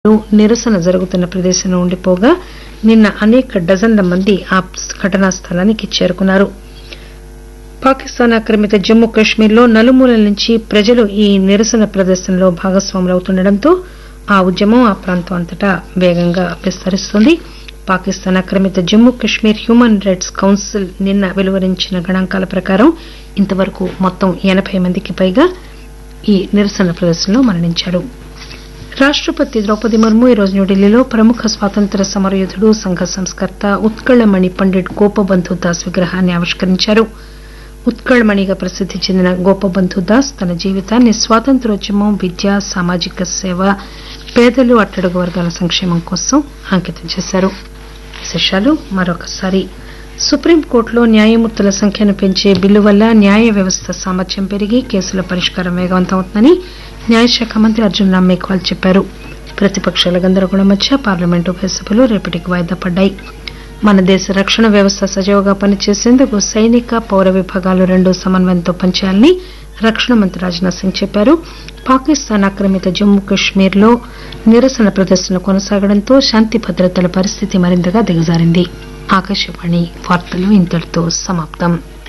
లు నిరసన జరుగుతున్న ప్రదేశంలో ఉండిపోగా నిన్న అనేక డజన్ల మంది ఆ ఘటనా స్థలానికి చేరుకున్నారు పాకిస్తాన్ ఆక్రమిత జమ్మూ కశ్మీర్లో నలుమూలల నుంచి ప్రజలు ఈ నిరసన ప్రదర్శనలో భాగస్వాములవుతుండటంతో ఆ ఉద్యమం ఆ ప్రాంతం అంతటా వేగంగా విస్తరిస్తోంది పాకిస్తాన్ ఆక్రమిత Jammu Kashmir human rights council నిన్న వెలువరించిన గణాంకాల ప్రకారం ఇంతవరకు మొత్తం ఎనబై మందికి పైగా ఈ నిరసన ప్రదర్శనలో మరణించారు రాష్టపతి ద్రౌపది ముర్ము ఈరోజు న్యూఢిల్లీలో ప్రముఖ స్వాతంత్ర్య సమరయోధుడు సంఘ సంస్కర్త ఉత్కళమణి పండిట్ గోపబంధు దాస్ విగ్రహాన్ని ఆవిష్కరించారు ఉత్కళమణిగా ప్రసిద్ది చెందిన గోపబంధు దాస్ తన జీవితాన్ని స్వాతంత్ర్యోద్యమం విద్య సామాజిక సేవ పేదలు అట్టడుగు వర్గాల సంక్షేమం కోసం అంకితం చేశారు విశేషాలు మరొకసారి సుప్రీంకోర్టులో న్యాయమూర్తుల సంఖ్యను పెంచే బిల్లు వల్ల న్యాయ వ్యవస్థ సామర్థ్యం పెరిగి కేసుల పరిష్కారం వేగవంతం అవుతుందని న్యాయశాఖ మంత్రి అర్జున్ రామ్ మేఘ్వాల్ చెప్పారు ప్రతిపక్షాల గందరగోళం మధ్య పార్లమెంటు ఉభయ సభలు రేపటికి వాయిదా పడ్డాయి మన దేశ రక్షణ వ్యవస్థ సజావుగా పనిచేసేందుకు సైనిక పౌర విభాగాలు రెండు సమన్వయంతో పనిచేయాలని రక్షణ మంత్రి రాజ్నాథ్ సింగ్ చెప్పారు పాకిస్తాన్ ఆక్రమిత జమ్మూ కశ్మీర్ లో నిరసన ప్రదర్శన కొనసాగడంతో శాంతి భద్రతల పరిస్థితి మరింతగా దిగజారింది ఆకాశవాణి వార్తలు ఇంతటితో సమాప్తం